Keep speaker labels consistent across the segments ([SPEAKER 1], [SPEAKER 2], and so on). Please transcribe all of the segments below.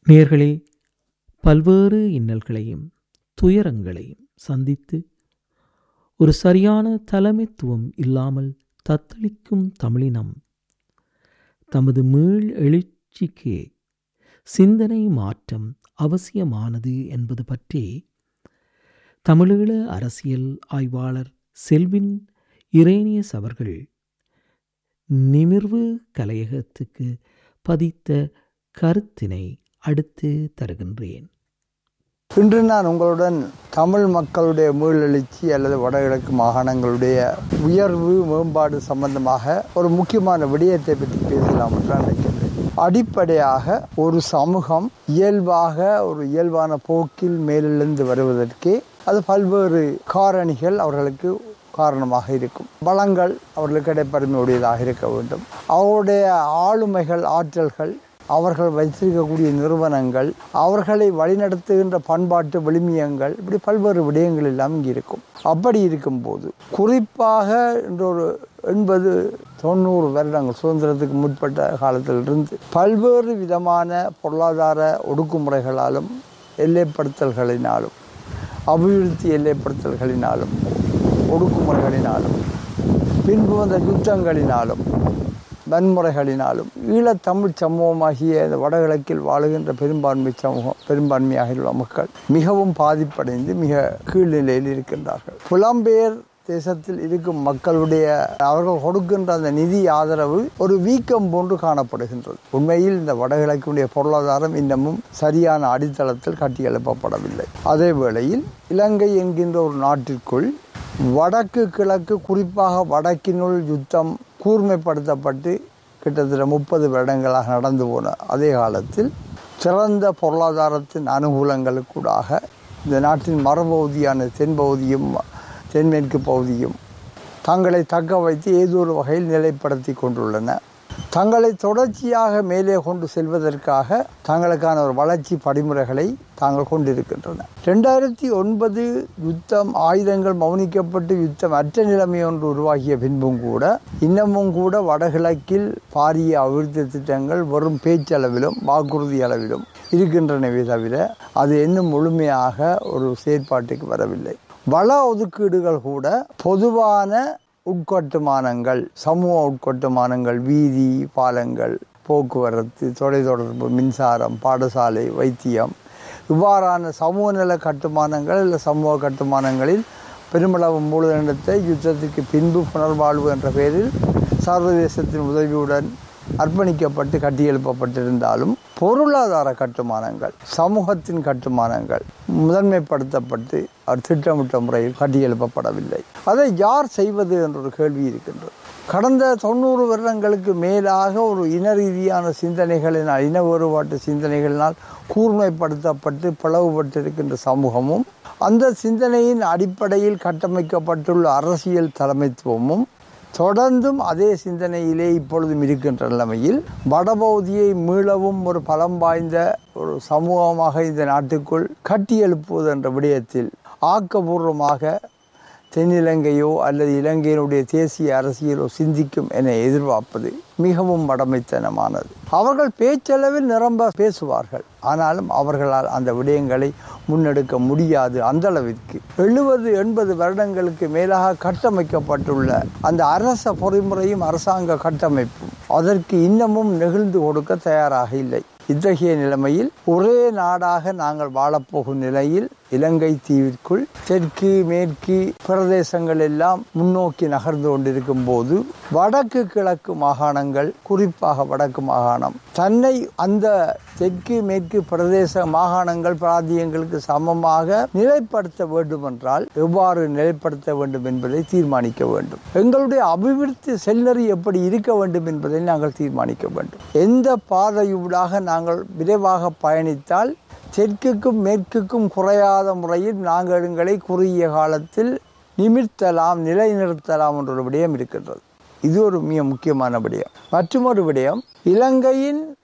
[SPEAKER 1] நேர்களே பல்வேறு இன்னல்களையும் துயரங்களையும் சந்தித்து ஒரு சரியான தலைமைத்துவம் இல்லாமல் தத்தளிக்கும் தமிழினம் தமது மீள் எழுச்சிக்கு சிந்தனை மாற்றம் அவசியமானது என்பது பற்றி தமிழீழ அரசியல் ஆய்வாளர் செல்வின் இரேனியஸ் அவர்கள் நிமிர்வு கலையகத்துக்கு பதித்த கருத்தினை அடுத்து தருகின்றேன்
[SPEAKER 2] இன்று நான் உங்களுடன் தமிழ் மக்களுடைய மீளெழுச்சி அல்லது வடகிழக்கு மாகாணங்களுடைய உயர்வு மேம்பாடு சம்பந்தமாக ஒரு முக்கியமான விடயத்தை பற்றி பேசலாம் என்று நினைக்கின்றேன் அடிப்படையாக ஒரு சமூகம் இயல்பாக ஒரு இயல்பான போக்கில் மேலெழுந்து வருவதற்கே அது பல்வேறு காரணிகள் அவர்களுக்கு காரணமாக இருக்கும் பலங்கள் அவர்களுக்கு இடைப்பெருமையுடையதாக இருக்க வேண்டும் அவருடைய ஆளுமைகள் ஆற்றல்கள் அவர்கள் வைத்திருக்கக்கூடிய நிறுவனங்கள் அவர்களை வழிநடத்துகின்ற பண்பாட்டு விளிமியங்கள் இப்படி பல்வேறு விடயங்கள் எல்லாம் இங்கே இருக்கும் அப்படி இருக்கும்போது குறிப்பாக இன்று ஒரு எண்பது தொண்ணூறு வருடங்கள் சுதந்திரத்துக்கு முற்பட்ட காலத்திலிருந்து பல்வேறு விதமான பொருளாதார ஒடுக்குமுறைகளாலும் எல்லைப்படுத்தல்களினாலும் அபிவிருத்தி எல்லைப்படுத்தல்களினாலும் ஒடுக்குமுறைகளினாலும் பின்பு வந்த யுத்தங்களினாலும் வன்முறைகளினாலும் ஈழத்தமிழ் சமூகமாகிய இந்த வடகிழக்கில் வாழுகின்ற பெரும்பான்மை சமூகம் பெரும்பான்மையாக உள்ள மக்கள் மிகவும் பாதிப்படைந்து மிக கீழ்நிலையில் இருக்கின்றார்கள் புலம்பெயர் தேசத்தில் இருக்கும் மக்களுடைய அவர்கள் கொடுக்கின்ற அந்த நிதி ஆதரவு ஒரு வீக்கம் போன்று காணப்படுகின்றது உண்மையில் இந்த வடகிழக்குடைய பொருளாதாரம் இன்னமும் சரியான அடித்தளத்தில் கட்டியெழுப்பப்படவில்லை அதே வேளையில் இலங்கை என்கின்ற ஒரு நாட்டிற்குள் வடக்கு கிழக்கு குறிப்பாக வடக்கினுள் யுத்தம் கூர்மைப்படுத்தப்பட்டு கிட்டத்தட்ட முப்பது வருடங்களாக நடந்து போன அதே காலத்தில் சிறந்த பொருளாதாரத்தின் அனுகூலங்களுக்கூடாக இந்த நாட்டின் மறுபகுதியான தென்பகுதியும் தென்மேற்கு பகுதியும் தங்களை தக்க வைத்து ஏதோ ஒரு வகையில் நிலைப்படுத்தி கொண்டுள்ளன தங்களை தொடர்ச்சியாக மேலே கொண்டு செல்வதற்காக தங்களுக்கான ஒரு வளர்ச்சி படிமுறைகளை தாங்கள் கொண்டிருக்கின்றன ரெண்டாயிரத்தி ஒன்பது யுத்தம் ஆயுதங்கள் மௌனிக்கப்பட்டு யுத்தம் அற்ற நிலைமை ஒன்று உருவாகிய பின்பும் கூட இன்னமும் கூட வடகிழக்கில் பாரிய அபிவிருத்தி திட்டங்கள் வெறும் பேச்சளவிலும் வாக்குறுதி அளவிலும் இருக்கின்றனவே தவிர அது இன்னும் முழுமையாக ஒரு செயற்பாட்டுக்கு வரவில்லை வள ஒதுக்கீடுகள் கூட பொதுவான உட்கட்டுமானங்கள் சமூக உட்கட்டுமானங்கள் வீதி பாலங்கள் போக்குவரத்து தொலைத்தொடர்பு மின்சாரம் பாடசாலை வைத்தியம் இவ்வாறான சமூக நல கட்டுமானங்கள் இல்லை சமூக கட்டுமானங்களில் பெருமளவு மூலதனத்தை யுத்தத்துக்கு பின்பு புனர்வாழ்வு என்ற பெயரில் சர்வதேசத்தின் உதவியுடன் அர்ப்பணிக்கப்பட்டு கட்டியெழுப்பப்பட்டிருந்தாலும் பொருளாதார கட்டுமானங்கள் சமூகத்தின் கட்டுமானங்கள் முதன்மைப்படுத்தப்பட்டு அவர் திட்டமிட்ட முறையில் கட்டியெழுப்பப்படவில்லை அதை யார் செய்வது என்ற ஒரு கேள்வி இருக்கின்றது கடந்த தொண்ணூறு வருடங்களுக்கு மேலாக ஒரு இன ரீதியான சிந்தனைகளினால் இன வேறுபாட்டு சிந்தனைகளினால் கூர்மைப்படுத்தப்பட்டு பிளவுபட்டிருக்கின்ற சமூகமும் அந்த சிந்தனையின் அடிப்படையில் கட்டமைக்கப்பட்டுள்ள அரசியல் தலைமைத்துவமும் தொடர்ந்தும் அதே சிந்தனையிலே இப்பொழுதும் இருக்கின்ற நிலைமையில் வடபகுதியை மீளவும் ஒரு பலம் வாய்ந்த ஒரு சமூகமாக இந்த நாட்டுக்குள் கட்டியெழுப்புவது என்ற விடயத்தில் ஆக்கபூர்வமாக தென்னிலங்கையோ அல்லது இலங்கையினுடைய தேசிய அரசியலோ சிந்திக்கும் என எதிர்பார்ப்பது மிகவும் மடமைத்தனமானது அவர்கள் பேச்சளவில் நிரம்ப பேசுவார்கள் ஆனாலும் அவர்களால் அந்த விடயங்களை முன்னெடுக்க முடியாது அந்த அளவிற்கு எழுபது எண்பது வருடங்களுக்கு மேலாக கட்டமைக்கப்பட்டுள்ள அந்த அரச பொறிமுறையும் அரசாங்க கட்டமைப்பும் அதற்கு இன்னமும் நெகிழ்ந்து கொடுக்க தயாராக இல்லை இத்தகைய நிலைமையில் ஒரே நாடாக நாங்கள் வாழப்போகும் நிலையில் இலங்கை தீவிற்குள் தெற்கு மேற்கு பிரதேசங்கள் எல்லாம் முன்னோக்கி நகர்ந்து கொண்டிருக்கும் போது வடக்கு கிழக்கு மாகாணங்கள் குறிப்பாக வடக்கு மாகாணம் தன்னை அந்த தெற்கு மேற்கு பிரதேச மாகாணங்கள் பிராந்தியங்களுக்கு சமமாக நிலைப்படுத்த வேண்டும் என்றால் எவ்வாறு நிலைப்படுத்த வேண்டும் என்பதை தீர்மானிக்க வேண்டும் எங்களுடைய அபிவிருத்தி செல்லறி எப்படி இருக்க வேண்டும் என்பதை நாங்கள் தீர்மானிக்க வேண்டும் எந்த பாதையூடாக நாங்கள் விரைவாக பயணித்தால் தெற்குக்கும் மேற்குக்கும் குறையாத முறையில் நாங்கள் எங்களை குறுகிய காலத்தில் நிமிர்த்தலாம் நிலைநிறுத்தலாம் என்ற விடயம் இருக்கின்றது இது ஒரு மிக முக்கியமான விடயம் மற்றொரு விடயம் இலங்கையின்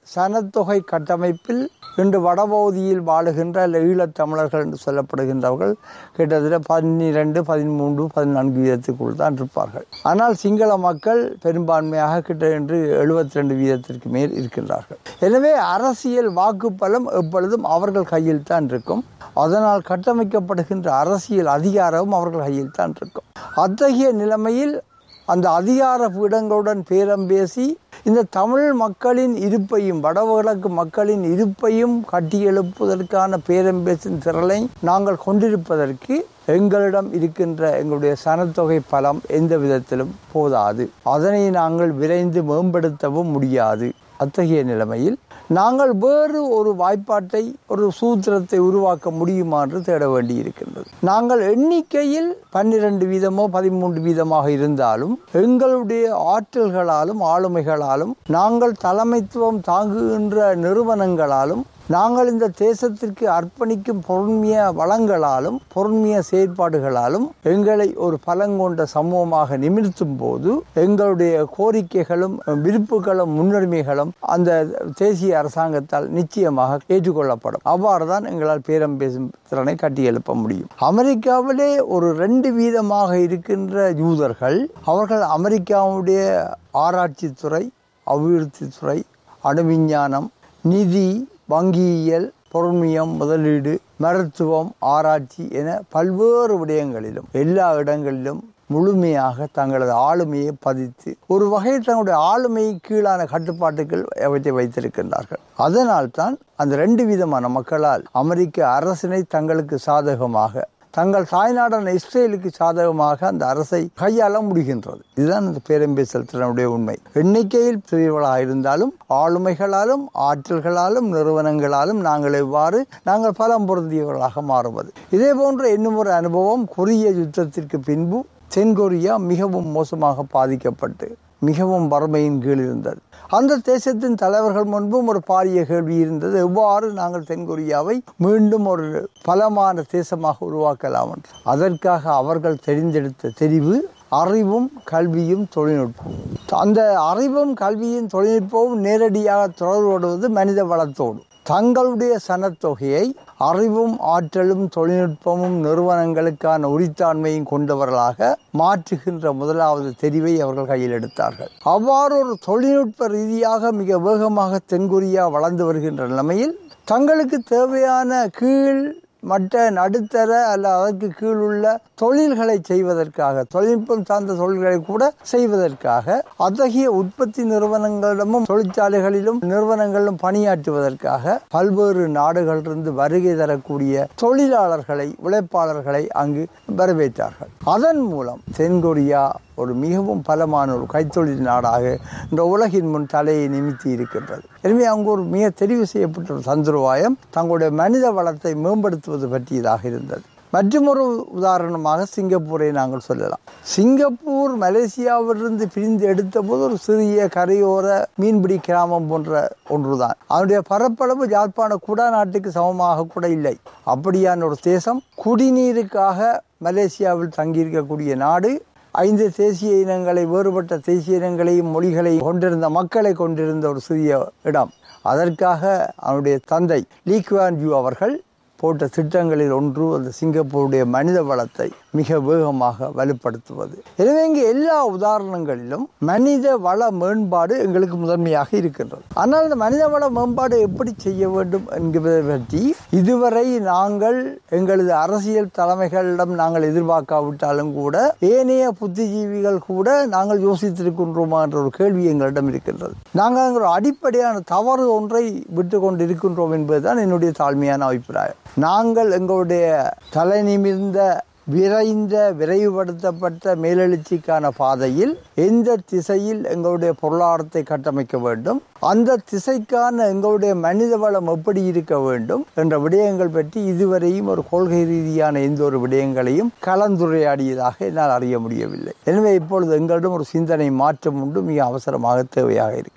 [SPEAKER 2] சனத்தொகை கட்டமைப்பில் இன்று வடபகுதியில் வாழுகின்ற அல்ல ஈழத்தமிழர்கள் என்று சொல்லப்படுகின்றவர்கள் கிட்டத்தட்ட பன்னிரெண்டு பதிமூன்று பதினான்கு வீதத்துக்குள் தான் இருப்பார்கள் ஆனால் சிங்கள மக்கள் பெரும்பான்மையாக கிட்ட என்று எழுபத்தி ரெண்டு வீதத்திற்கு மேல் இருக்கின்றார்கள் எனவே அரசியல் வாக்குப்பலம் எப்பொழுதும் அவர்கள் கையில் தான் இருக்கும் அதனால் கட்டமைக்கப்படுகின்ற அரசியல் அதிகாரமும் அவர்கள் கையில் தான் இருக்கும் அத்தகைய நிலைமையில் அந்த அதிகார பீடங்களுடன் பேரம் பேசி இந்த தமிழ் மக்களின் இருப்பையும் வடகிழக்கு மக்களின் இருப்பையும் கட்டியெழுப்புவதற்கான பேரம் பேசும் திரளை நாங்கள் கொண்டிருப்பதற்கு எங்களிடம் இருக்கின்ற எங்களுடைய சனத்தொகை பலம் எந்த விதத்திலும் போதாது அதனை நாங்கள் விரைந்து மேம்படுத்தவும் முடியாது அத்தகைய நிலைமையில் நாங்கள் வேறு ஒரு வாய்ப்பாட்டை ஒரு சூத்திரத்தை உருவாக்க முடியுமா என்று தேட வேண்டியிருக்கின்றது நாங்கள் எண்ணிக்கையில் பன்னிரண்டு வீதமோ பதிமூன்று வீதமாக இருந்தாலும் எங்களுடைய ஆற்றல்களாலும் ஆளுமைகளாலும் நாங்கள் தலைமைத்துவம் தாங்குகின்ற நிறுவனங்களாலும் நாங்கள் இந்த தேசத்திற்கு அர்ப்பணிக்கும் பொருண்மைய வளங்களாலும் பொருண்மைய செயற்பாடுகளாலும் எங்களை ஒரு பலங்கொண்ட சமூகமாக நிமிர்த்தும் போது எங்களுடைய கோரிக்கைகளும் விருப்புகளும் முன்னுரிமைகளும் அந்த தேசிய அரசாங்கத்தால் நிச்சயமாக ஏற்றுக்கொள்ளப்படும் அவ்வாறு தான் எங்களால் பேரம் பேசும் திறனை கட்டி எழுப்ப முடியும் அமெரிக்காவிலே ஒரு ரெண்டு வீதமாக இருக்கின்ற யூதர்கள் அவர்கள் அமெரிக்காவுடைய ஆராய்ச்சித்துறை அபிவிருத்தித்துறை அணுவிஞ்ஞானம் நிதி வங்கியியல் பொருண்மியம் முதலீடு மருத்துவம் ஆராய்ச்சி என பல்வேறு விடயங்களிலும் எல்லா இடங்களிலும் முழுமையாக தங்களது ஆளுமையை பதித்து ஒரு வகையில் தங்களுடைய ஆளுமை கீழான கட்டுப்பாட்டுகள் அவற்றை வைத்திருக்கின்றார்கள் அதனால்தான் அந்த ரெண்டு விதமான மக்களால் அமெரிக்க அரசினை தங்களுக்கு சாதகமாக தங்கள் தாய்நாடான இஸ்ரேலுக்கு சாதகமாக அந்த அரசை கையாள முடிகின்றது இதுதான் இந்த பேரம்பேசல் திறனுடைய உண்மை எண்ணிக்கையில் பிரிவுகளாக இருந்தாலும் ஆளுமைகளாலும் ஆற்றல்களாலும் நிறுவனங்களாலும் நாங்கள் எவ்வாறு நாங்கள் பலம் பொருந்தியவர்களாக மாறுவது இதே போன்ற இன்னும் ஒரு அனுபவம் கொரிய யுத்தத்திற்கு பின்பு தென்கொரியா மிகவும் மோசமாக பாதிக்கப்பட்டு மிகவும் வறுமையின் கீழ் இருந்தது அந்த தேசத்தின் தலைவர்கள் முன்பும் ஒரு பாரிய கேள்வி இருந்தது எவ்வாறு நாங்கள் தென்கொரியாவை மீண்டும் ஒரு பலமான தேசமாக உருவாக்கலாம் என்று அதற்காக அவர்கள் தெரிந்தெடுத்த தெரிவு அறிவும் கல்வியும் தொழில்நுட்பம் அந்த அறிவும் கல்வியும் தொழில்நுட்பமும் நேரடியாக தொடர்புபடுவது மனித வளத்தோடு தங்களுடைய சனத்தொகையை அறிவும் ஆற்றலும் தொழில்நுட்பமும் நிறுவனங்களுக்கான உரித்தாண்மையும் கொண்டவர்களாக மாற்றுகின்ற முதலாவது தெரிவை அவர்கள் கையில் எடுத்தார்கள் அவ்வாறு ஒரு தொழில்நுட்ப ரீதியாக மிக வேகமாக தென்கொரியா வளர்ந்து வருகின்ற நிலைமையில் தங்களுக்கு தேவையான கீழ் மற்ற நடுத்தர அல்ல அதற்கு கீழ் உள்ள தொழில்களை செய்வதற்காக தொழில்நுட்பம் சார்ந்த தொழில்களை கூட செய்வதற்காக அத்தகைய உற்பத்தி நிறுவனங்களிடமும் தொழிற்சாலைகளிலும் நிறுவனங்களிலும் பணியாற்றுவதற்காக பல்வேறு நாடுகளிலிருந்து வருகை தரக்கூடிய தொழிலாளர்களை உழைப்பாளர்களை அங்கு வரவேற்றார்கள் அதன் மூலம் தென்கொரியா ஒரு மிகவும் பலமான ஒரு கைத்தொழில் நாடாக இந்த உலகின் முன் தலையை நிமித்தி இருக்கின்றது எனவே அங்கு ஒரு மிக தெரிவு செய்யப்பட்ட ஒரு தந்திரவாயம் தங்களுடைய மனித வளத்தை மேம்படுத்துவது பற்றியதாக இருந்தது மற்றொரு உதாரணமாக சிங்கப்பூரை நாங்கள் சொல்லலாம் சிங்கப்பூர் மலேசியாவிலிருந்து பிரிந்து எடுத்த போது ஒரு சிறிய கரையோர மீன்பிடி கிராமம் போன்ற ஒன்றுதான் அதனுடைய பரப்பளவு யாழ்ப்பாண குடா நாட்டுக்கு சமமாக கூட இல்லை அப்படியான ஒரு தேசம் குடிநீருக்காக மலேசியாவில் தங்கியிருக்கக்கூடிய நாடு ஐந்து தேசிய இனங்களை வேறுபட்ட தேசிய இனங்களையும் மொழிகளையும் கொண்டிருந்த மக்களை கொண்டிருந்த ஒரு சிறிய இடம் அதற்காக அவனுடைய தந்தை லீக்வான் ஜூ அவர்கள் போட்ட திட்டங்களில் ஒன்று அந்த சிங்கப்பூருடைய மனித வளத்தை மிக வேகமாக வலுப்படுத்துவது எனவே இங்கே எல்லா உதாரணங்களிலும் மனித வள மேம்பாடு எங்களுக்கு முதன்மையாக இருக்கின்றது ஆனால் இந்த மனித வள மேம்பாடு எப்படி செய்ய வேண்டும் என்கிறதை பற்றி இதுவரை நாங்கள் எங்களது அரசியல் தலைமைகளிடம் நாங்கள் எதிர்பார்க்காவிட்டாலும் கூட ஏனைய புத்திஜீவிகள் கூட நாங்கள் யோசித்திருக்கின்றோமா என்ற ஒரு கேள்வி எங்களிடம் இருக்கின்றது நாங்கள் ஒரு அடிப்படையான தவறு ஒன்றை விட்டு கொண்டு இருக்கின்றோம் என்பதுதான் என்னுடைய தாழ்மையான அபிப்பிராயம் நாங்கள் எங்களுடைய தலை நிமிர்ந்த விரைந்த விரைவுபடுத்தப்பட்ட மேலெழுச்சிக்கான பாதையில் எந்த திசையில் எங்களுடைய பொருளாதாரத்தை கட்டமைக்க வேண்டும் அந்த திசைக்கான எங்களுடைய மனித வளம் எப்படி இருக்க வேண்டும் என்ற விடயங்கள் பற்றி இதுவரையும் ஒரு கொள்கை ரீதியான எந்த ஒரு விடயங்களையும் கலந்துரையாடியதாக என்னால் அறிய முடியவில்லை எனவே இப்பொழுது எங்களிடம் ஒரு சிந்தனை மாற்றம் உண்டு மிக அவசரமாக தேவையாக இருக்கின்றது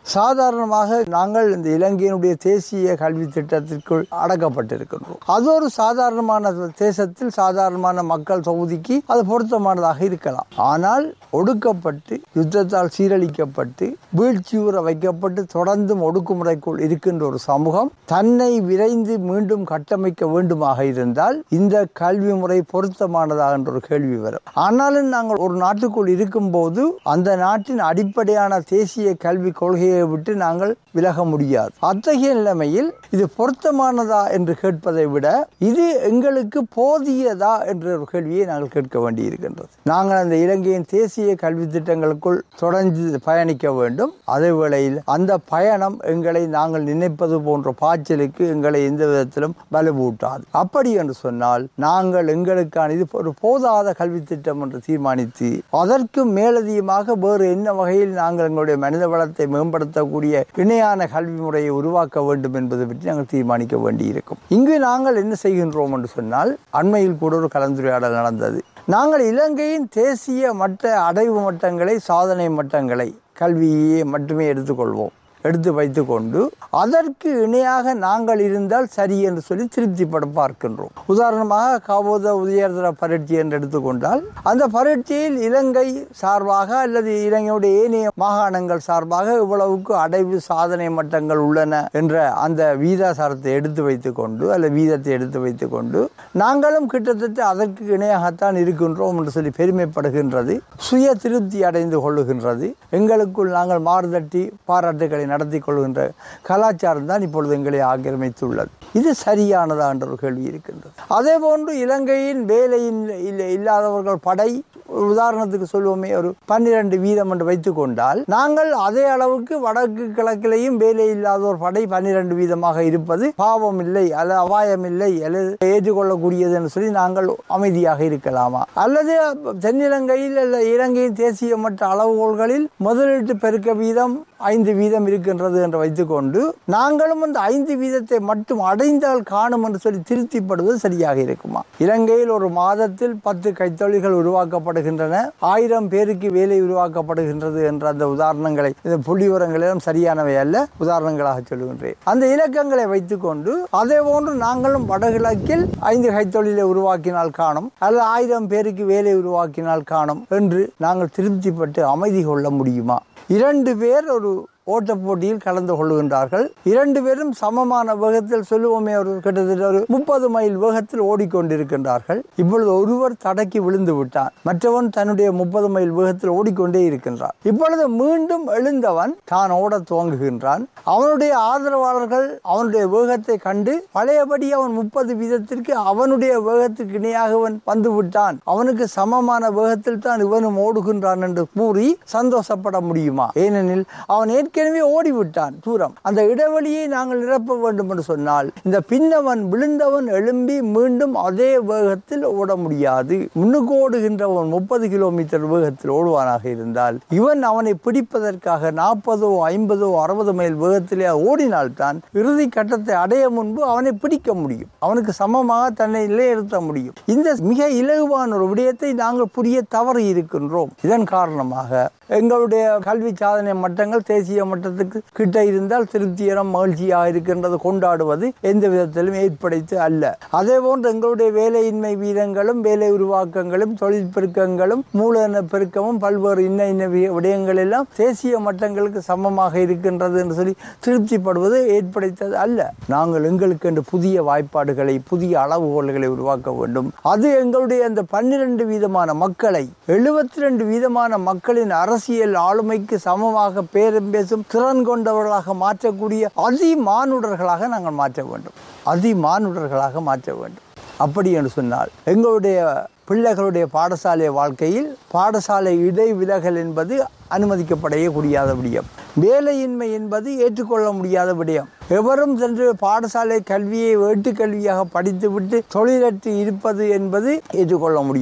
[SPEAKER 2] சாதாரணமாக நாங்கள் இந்த இலங்கையினுடைய தேசிய கல்வி திட்டத்திற்குள் அடக்கப்பட்டிருக்கின்றோம் அது ஒரு சாதாரணமான தேசத்தில் சாதாரணமான மக்கள் தொகுதிக்கு அது பொருத்தமானதாக இருக்கலாம் ஆனால் ஒடுக்கப்பட்டு யுத்தத்தால் சீரழிக்கப்பட்டு வீழ்ச்சியுற வைக்கப்பட்டு தொடர்ந்தும் ஒடுக்குமுறைக்குள் இருக்கின்ற ஒரு சமூகம் தன்னை விரைந்து மீண்டும் கட்டமைக்க வேண்டுமாக இருந்தால் இந்த கல்வி முறை பொருத்தமானதா என்ற ஒரு கேள்வி வரும் ஆனாலும் நாங்கள் ஒரு நாட்டுக்குள் இருக்கும்போது அந்த நாட்டின் அடிப்படையான தேசிய கல்வி கொள்கையை விட்டு நாங்கள் விலக முடியாது அத்தகைய நிலைமையில் இது பொருத்தமானதா என்று கேட்பதை விட இது எங்களுக்கு போதியதா என்ற ஒரு கேள்வியை நாங்கள் கேட்க வேண்டியிருக்கின்றது நாங்கள் அந்த இலங்கையின் தேசிய கல்வி திட்டங்களுக்குள் தொடர்ந்து பயணிக்க வேண்டும் அதே வேளையில் அந்த பயணம் எங்களை நாங்கள் நினைப்பது போன்ற பாய்ச்சலுக்கு எங்களை எந்த விதத்திலும் வலுவூட்டாது அப்படி என்று சொன்னால் நாங்கள் எங்களுக்கான இது ஒரு போதாத கல்வி திட்டம் என்று தீர்மானித்து அதற்கு மேலதிகமாக வேறு என்ன வகையில் நாங்கள் எங்களுடைய மனித வளத்தை மேம்படுத்தக்கூடிய இணையான கல்வி முறையை உருவாக்க வேண்டும் என்பது பற்றி நாங்கள் தீர்மானிக்க வேண்டியிருக்கும் இங்கு நாங்கள் என்ன செய்கின்றோம் என்று சொன்னால் அண்மையில் கூட ஒரு கலந்துரையாடல் நடந்தது நாங்கள் இலங்கையின் தேசிய மட்ட அடைவு மட்டங்களை சாதனை மட்டங்களை கல்வியை மட்டுமே எடுத்துக்கொள்வோம் எடுத்து வைத்துக்கொண்டு அதற்கு இணையாக நாங்கள் இருந்தால் சரி என்று சொல்லி திருப்திப்பட பார்க்கின்றோம் உதாரணமாக காபோத உதயதர பரீட்சை என்று எடுத்துக்கொண்டால் அந்த பரீட்சையில் இலங்கை சார்பாக அல்லது இலங்கையுடைய ஏனைய மாகாணங்கள் சார்பாக இவ்வளவுக்கு அடைவு சாதனை மட்டங்கள் உள்ளன என்ற அந்த வீதாசாரத்தை எடுத்து வைத்துக்கொண்டு அல்ல வீதத்தை எடுத்து வைத்துக்கொண்டு நாங்களும் கிட்டத்தட்ட அதற்கு இணையாகத்தான் இருக்கின்றோம் என்று சொல்லி பெருமைப்படுகின்றது சுய திருப்தி அடைந்து கொள்ளுகின்றது எங்களுக்குள் நாங்கள் மாறுதட்டி பாராட்டுகளை நடத்தி கொள்கின்ற கலாச்சாரம் தான் இப்பொழுது எங்களை ஆக்கிரமித்துள்ளது இது சரியானதா என்ற ஒரு கேள்வி இருக்கின்றது அதே போன்று இலங்கையின் வேலையின் இல்லை இல்லாதவர்கள் படை உதாரணத்துக்கு சொல்லுவோமே ஒரு பன்னிரண்டு வீதம் என்று வைத்துக் கொண்டால் நாங்கள் அதே அளவுக்கு வடக்கு கிழக்கிலையும் வேலை இல்லாத ஒரு படை பன்னிரண்டு வீதமாக இருப்பது பாவம் இல்லை அல்லது அபாயம் இல்லை அல்லது ஏற்றுக்கொள்ளக்கூடியது என்று சொல்லி நாங்கள் அமைதியாக இருக்கலாமா அல்லது தென்னிலங்கையில் அல்ல இலங்கையின் தேசிய மட்ட அளவுகோல்களில் முதலீட்டு பெருக்க வீதம் ஐந்து வீதம் இருக்கின்றது என்று வைத்துக்கொண்டு நாங்களும் அந்த ஐந்து வீதத்தை மட்டும் அடைந்தால் காணும் என்று சொல்லி திருப்திப்படுவது சரியாக இருக்குமா இலங்கையில் ஒரு மாதத்தில் பத்து கைத்தொழில்கள் உருவாக்கப்படுகின்றன ஆயிரம் பேருக்கு வேலை உருவாக்கப்படுகின்றது என்ற அந்த உதாரணங்களை இந்த புள்ளி விவரங்களிலும் சரியானவை அல்ல உதாரணங்களாக சொல்லுகின்றேன் அந்த இலக்கங்களை வைத்துக்கொண்டு அதே போன்று நாங்களும் வடகிழக்கில் ஐந்து கைத்தொழிலை உருவாக்கினால் காணும் அல்லது ஆயிரம் பேருக்கு வேலை உருவாக்கினால் காணும் என்று நாங்கள் திருப்திப்பட்டு அமைதி கொள்ள முடியுமா இரண்டு பேர் ஒரு ஓட்டப் போட்டியில் கலந்து கொள்கின்றார்கள் இரண்டு பேரும் சமமான வேகத்தில் சொல்லுவோமே ஒரு கிட்டத்தட்ட ஒரு முப்பது மைல் வேகத்தில் ஓடிக்கொண்டிருக்கின்றார்கள் இப்பொழுது ஒருவர் தடக்கி விழுந்து விட்டான் மற்றவன் தன்னுடைய முப்பது மைல் வேகத்தில் ஓடிக்கொண்டே இருக்கின்றான் இப்பொழுது மீண்டும் எழுந்தவன் தான் ஓட துவங்குகின்றான் அவனுடைய ஆதரவாளர்கள் அவனுடைய வேகத்தை கண்டு பழையபடி அவன் முப்பது வீதத்திற்கு அவனுடைய வேகத்துக்கு இணையாக அவன் வந்து விட்டான் அவனுக்கு சமமான வேகத்தில் தான் இவனும் ஓடுகின்றான் என்று கூறி சந்தோஷப்பட முடியுமா ஏனெனில் அவன் ஏற்கனவே ஓடிவிட்டான் தூரம் அந்த இடைவெளியை நாங்கள் நிரப்ப வேண்டும் என்று சொன்னால் இந்த பின்னவன் விழுந்தவன் எழும்பி மீண்டும் அதே வேகத்தில் ஓட முடியாது முன்னுக்கு ஓடுகின்றவன் முப்பது கிலோமீட்டர் வேகத்தில் ஓடுவானாக இருந்தால் இவன் அவனை பிடிப்பதற்காக நாற்பதோ ஐம்பதோ அறுபது மைல் வேகத்திலே ஓடினால்தான் இறுதி கட்டத்தை அடைய முன்பு அவனை பிடிக்க முடியும் அவனுக்கு சமமாக தன்னை நிலைநிறுத்த முடியும் இந்த மிக இலகுவான ஒரு விடயத்தை நாங்கள் புரிய தவறி இருக்கின்றோம் இதன் காரணமாக எங்களுடைய கல்வி சாதனை மட்டங்கள் தேசிய மட்டத்துக்கு கிட்ட இருந்தால் திருப்தியரம் மகிழ்ச்சியாக இருக்கின்றது கொண்டாடுவது எந்த விதத்திலும் ஏற்படைத்து அல்ல அதே போன்று எங்களுடைய வேலையின்மை வீதங்களும் வேலை உருவாக்கங்களும் தொழில் பெருக்கங்களும் மூலதன பெருக்கமும் பல்வேறு இன்ன இன்ன வி- விடயங்கள் எல்லாம் தேசிய மட்டங்களுக்கு சமமாக இருக்கின்றது என்று சொல்லி திருப்திப்படுவது ஏற்படைத்தது அல்ல நாங்கள் எங்களுக்கு என்று புதிய வாய்ப்பாடுகளை புதிய அளவுகோல்களை உருவாக்க வேண்டும் அது எங்களுடைய அந்த பன்னிரண்டு வீதமான மக்களை எழுபத்தி ரெண்டு வீதமான மக்களின் அரசியல் ஆளுமைக்கு சமமாக பேரம் பேசும் திறன் கொண்டவர்களாக மாற்றக்கூடிய அதி மானுடர்களாக நாங்கள் மாற்ற வேண்டும் அதி மானுடர்களாக மாற்ற வேண்டும் அப்படி என்று சொன்னால் எங்களுடைய பிள்ளைகளுடைய பாடசாலை வாழ்க்கையில் பாடசாலை இடைவிலகல் என்பது அனுமதிக்கப்படையே கூடியாத விடயம் வேலையின்மை என்பது ஏற்றுக்கொள்ள முடியாத விடயம் எவரும் சென்று பாடசாலை கல்வியை வேட்டு கல்வியாக படித்துவிட்டு தொழிலற்று இருப்பது என்பது ஏற்றுக்கொள்ள முடியாது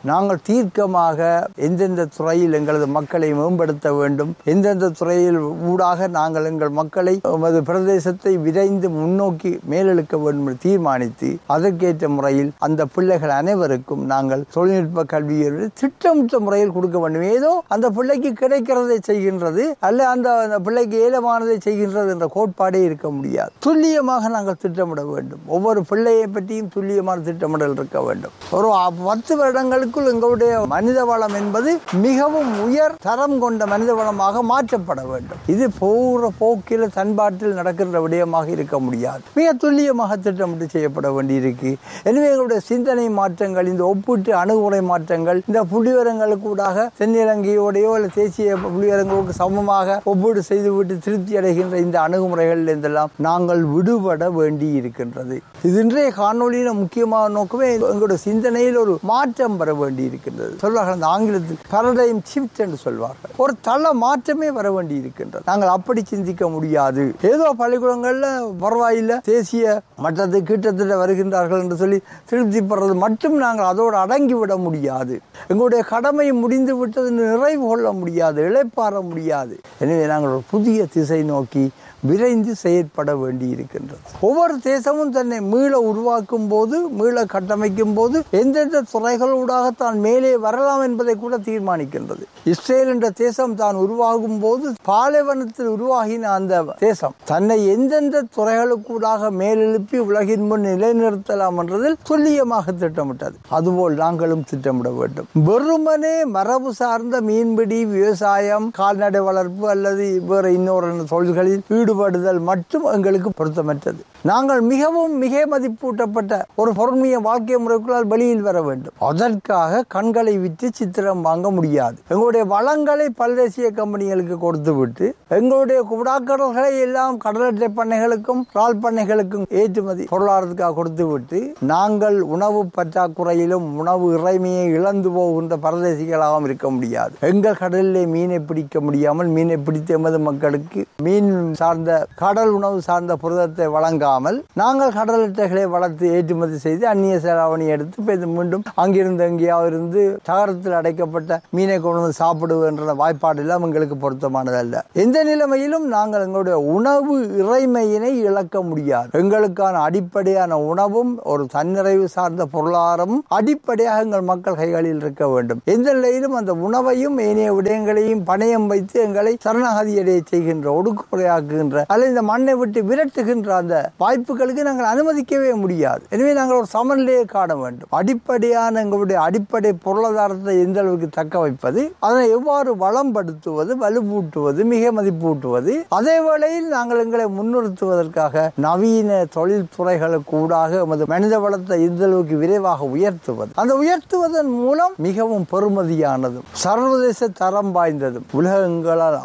[SPEAKER 2] நாங்கள் தீர்க்கமாக எந்தெந்த துறையில் எங்களது மக்களை மேம்படுத்த வேண்டும் எந்தெந்த துறையில் ஊடாக நாங்கள் எங்கள் மக்களை எமது பிரதேசத்தை விரைந்து முன்னோக்கி மேலெழுக்க வேண்டும் என்று தீர்மானித்து அதற்கேற்ற முறையில் அந்த பிள்ளைகள் அனைவருக்கும் நாங்கள் தொழில்நுட்ப கல்வியை திட்டமிட்ட முறையில் கொடுக்க வேண்டும் ஏதோ அந்த பிள்ளைக்கு கிடைக்கிறதை செய்கின்றது அல்ல அந்த அந்த பிள்ளைக்கு ஏலமானதை செய்கின்றது என்ற கோட்பாடே இருக்க முடியாது துல்லியமாக நாங்கள் திட்டமிட வேண்டும் ஒவ்வொரு பிள்ளையை பற்றியும் துல்லியமான திட்டமிடல் இருக்க வேண்டும் ஒரு பத்து வருடங்களுக்குள் எங்களுடைய மனித வளம் என்பது மிகவும் உயர் தரம் கொண்ட மனித வளமாக மாற்றப்பட வேண்டும் இது போகிற போக்கில் தன்பாட்டில் நடக்கின்ற விடயமாக இருக்க முடியாது மிக துல்லியமாக திட்டமிட்டு செய்யப்பட வேண்டியிருக்கு எனவே எங்களுடைய சிந்தனை மாற்றங்கள் இந்த ஒப்பீட்டு அணுகுமுறை மாற்றங்கள் இந்த புள்ளிவரங்களுக்கு ஊடாக தென்னிலங்கையோடையோ அல்ல தேசிய புள்ளிவரங்களுக்கு சமமாக ஒப்பீடு செய்துவிட்டு திருப்தி அடைகின்ற இந்த அணுகுமுறைகள் இருந்தெல்லாம் நாங்கள் விடுபட வேண்டி இருக்கின்றது இது இன்றைய காணொலியின் முக்கியமான நோக்கமே எங்களுடைய சிந்தனையில் ஒரு மாற்றம் பெற வேண்டி இருக்கின்றது சொல்வார்கள் அந்த ஆங்கிலத்தில் பரடைம் ஷிஃப்ட் என்று சொல்வார்கள் ஒரு தள மாற்றமே வர வேண்டி இருக்கின்றது நாங்கள் அப்படி சிந்திக்க முடியாது ஏதோ பள்ளிக்கூடங்கள்ல பரவாயில்லை தேசிய மட்டத்தை கிட்டத்தட்ட வருகின்றார்கள் என்று சொல்லி திருப்தி பெறது மட்டும் நாங்கள் அதோடு அடங்கி விட முடியாது எங்களுடைய கடமை முடிந்து விட்டது நிறைவு கொள்ள முடியாது இழைப்பாற முடியாது எனவே நாங்கள் ஒரு புதிய திசை நோக்கி விரைந்து செயற்பட வேண்டி இருக்கின்றது ஒவ்வொரு தேசமும் தன்னை மீள உருவாக்கும் போது மீள கட்டமைக்கும் போது எந்தெந்த துறைகளூடாக தான் மேலே வரலாம் என்பதை கூட தீர்மானிக்கின்றது இஸ்ரேல் என்ற தேசம் தான் உருவாகும் போது பாலைவனத்தில் உருவாகின அந்த தேசம் தன்னை எந்தெந்த துறைகளுக்கூடாக மேலெழுப்பி உலகின் முன் நிலைநிறுத்தலாம் என்றதில் துல்லியமாக திட்டமிட்டது அதுபோல் நாங்களும் திட்டமிட வேண்டும் வெறுமனே மரபு சார்ந்த மீன்பிடி விவசாயம் கால்நடை வளர்ப்பு அல்லது வேறு இன்னொரு தொழில்களில் ஈடுபடுதல் மட்டும் எங்களுக்கு பொருத்தமற்றது நாங்கள் மிகவும் மிக மதிப்பூட்டப்பட்ட ஒரு பொறுமைய வாழ்க்கை முறைக்குள்ளால் வெளியில் வர வேண்டும் அதற்காக கண்களை விட்டு சித்திரம் வாங்க முடியாது எங்களுடைய வளங்களை பல்தேசிய கம்பெனிகளுக்கு கொடுத்து விட்டு எங்களுடைய குடாக்கடல்களை எல்லாம் கடலட்டை பண்ணைகளுக்கும் இறால் பண்ணைகளுக்கும் ஏற்றுமதி பொருளாதாரத்துக்காக கொடுத்து விட்டு நாங்கள் உணவு பற்றாக்குறையிலும் உணவு இறைமையை இழந்து போகின்ற பரதேசிகளாகவும் இருக்க முடியாது எங்கள் கடலிலே மீனை பிடிக்க முடியாமல் மீனை பிடித்த எமது மக்களுக்கு மீன் சார்ந்த கடல் உணவு சார்ந்த புரதத்தை வழங்காமல் நாங்கள் கடல் அட்டைகளை வளர்த்து ஏற்றுமதி செய்து அந்நிய செலாவணி எடுத்து இப்போ இது மீண்டும் அங்கிருந்து எங்கேயாவது இருந்து தகரத்தில் அடைக்கப்பட்ட மீனை கொண்டு வந்து சாப்பிடுவன்ற வாய்ப்பாடு எல்லாம் எங்களுக்கு பொருத்தமானதல்ல எந்த நிலைமையிலும் நாங்கள் எங்களுடைய உணவு இறைமையினை இழக்க முடியாது எங்களுக்கான அடிப்படையான உணவும் ஒரு தன்னிறைவு சார்ந்த பொருளாதாரமும் அடிப்படையாக எங்கள் மக்கள் கைகளில் இருக்க வேண்டும் எந்த நிலையிலும் அந்த உணவையும் ஏனைய விடயங்களையும் பணயம் வைத்து எங்களை சரணாகதி அடைய செய்கின்ற ஒடுக்குமுறையாக்குகின்ற அல்லது இந்த மண்ணை விட்டு விரட்டுகின்ற அந்த வாய்ப்புகளுக்கு நாங்கள் அனுமதிக்கவே முடியாது எனவே நாங்கள் ஒரு சமநிலையை காண வேண்டும் அடிப்படையான எங்களுடைய அடிப்படை பொருளாதாரத்தை எந்த அளவுக்கு தக்க வைப்பது அதனை எவ்வாறு வளம்படுத்துவது வலுவூட்டுவது மிக மதிப்பூட்டுவது அதே வேளையில் நாங்கள் எங்களை முன்னிறுத்துவதற்காக நவீன தொழில் துறைகளுக்கு ஊடாக எமது மனித வளத்தை இந்த அளவுக்கு விரைவாக உயர்த்துவது அந்த உயர்த்துவதன் மூலம் மிகவும் பெருமதியானதும் சர்வதேச தரம் வாய்ந்ததும் உலகங்களால்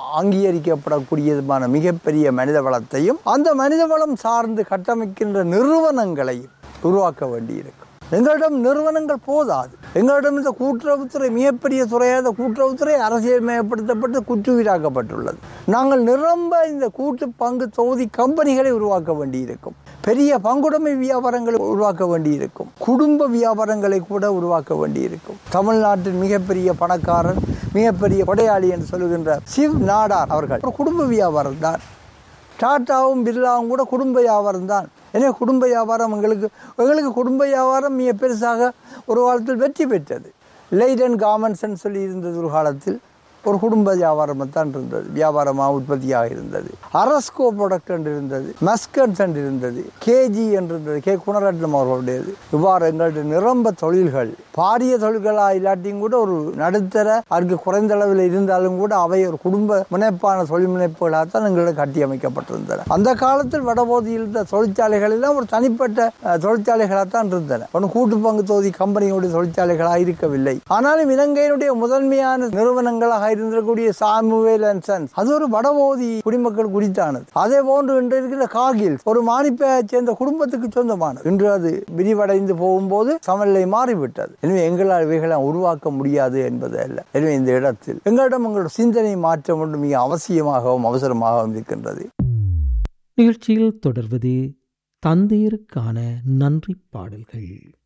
[SPEAKER 2] அங்கீகரிக்கப்படக்கூடியதுமான மிகப்பெரிய மனித வளத்தையும் அந்த மனித வளம் சார்ந்து கட்டமைக்கின்ற நிறுவனங்களையும் உருவாக்க வேண்டியிருக்கும் எங்களிடம் நிறுவனங்கள் போதாது எங்களிடம் இந்த கூட்டுறவுத்துறை மிகப்பெரிய துறையாக இந்த கூட்டுறவுத்துறை அரசியல் மயப்படுத்தப்பட்டு குற்றுயிராக்கப்பட்டுள்ளது நாங்கள் நிரம்ப இந்த கூட்டு பங்கு தொகுதி கம்பெனிகளை உருவாக்க வேண்டியிருக்கும் பெரிய பங்குடைமை வியாபாரங்களை உருவாக்க வேண்டியிருக்கும் குடும்ப வியாபாரங்களை கூட உருவாக்க வேண்டியிருக்கும் தமிழ்நாட்டின் மிகப்பெரிய பணக்காரர் மிகப்பெரிய கொடையாளி என்று சொல்லுகின்ற சிவ் நாடார் அவர்கள் ஒரு குடும்ப வியாபாரம் தான் டாட்டாவும் பிர்லாவும் கூட குடும்ப வியாபாரம் தான் எனவே குடும்ப வியாபாரம் எங்களுக்கு எங்களுக்கு குடும்ப வியாபாரம் மிக பெருசாக ஒரு காலத்தில் வெற்றி பெற்றது லைடன் கார்மெண்ட்ஸ்ன்னு சொல்லி இருந்தது ஒரு காலத்தில் ஒரு குடும்ப வியாபாரமாக தான் இருந்தது வியாபாரமாக உற்பத்தியாக இருந்தது அரஸ்கோ ப்ராடக்ட் என்று இருந்தது மஸ்கன்ஸ் என்று இருந்தது கேஜி என்று இருந்தது கே குணரட்னம் அவர்களுடையது இவ்வாறு எங்களுடைய நிரம்ப தொழில்கள் பாரிய தொழில்களாக இல்லாட்டியும் கூட ஒரு நடுத்தர அதுக்கு குறைந்த அளவில் இருந்தாலும் கூட அவை ஒரு குடும்ப முனைப்பான தொழில் முனைப்புகளாக தான் எங்களுக்கு கட்டியமைக்கப்பட்டிருந்தன அந்த காலத்தில் வடபோதியில் இருந்த தொழிற்சாலைகள் எல்லாம் ஒரு தனிப்பட்ட அஹ், தொழிற்சாலைகளாக தான் இருந்தன ஒன்று கூட்டு பங்கு தொகுதி கம்பெனியுடைய தொழிற்சாலைகளாக இருக்கவில்லை ஆனாலும் இலங்கையினுடைய முதன்மையான நிறுவனங்களாக இருந்திருக்கக்கூடிய சாமுவேல் அண்ட் சன்ஸ் அது ஒரு வடபோதி குடிமக்கள் குறித்தானது அதே போன்று இன்று இருக்கிற காகில் ஒரு மானிப்பையை சேர்ந்த குடும்பத்துக்கு சொந்தமானது இன்று அது விரிவடைந்து போகும்போது சமநிலை மாறிவிட்டது எனவே எங்களால் இவைகளை உருவாக்க முடியாது என்பது அல்ல எனவே இந்த இடத்தில் எங்களிடம் எங்களோட சிந்தனை மாற்றம் ஒன்று மிக அவசியமாகவும் அவசரமாகவும் இருக்கின்றது
[SPEAKER 1] நிகழ்ச்சியில் தொடர்வது தந்தையருக்கான நன்றி பாடல்கள்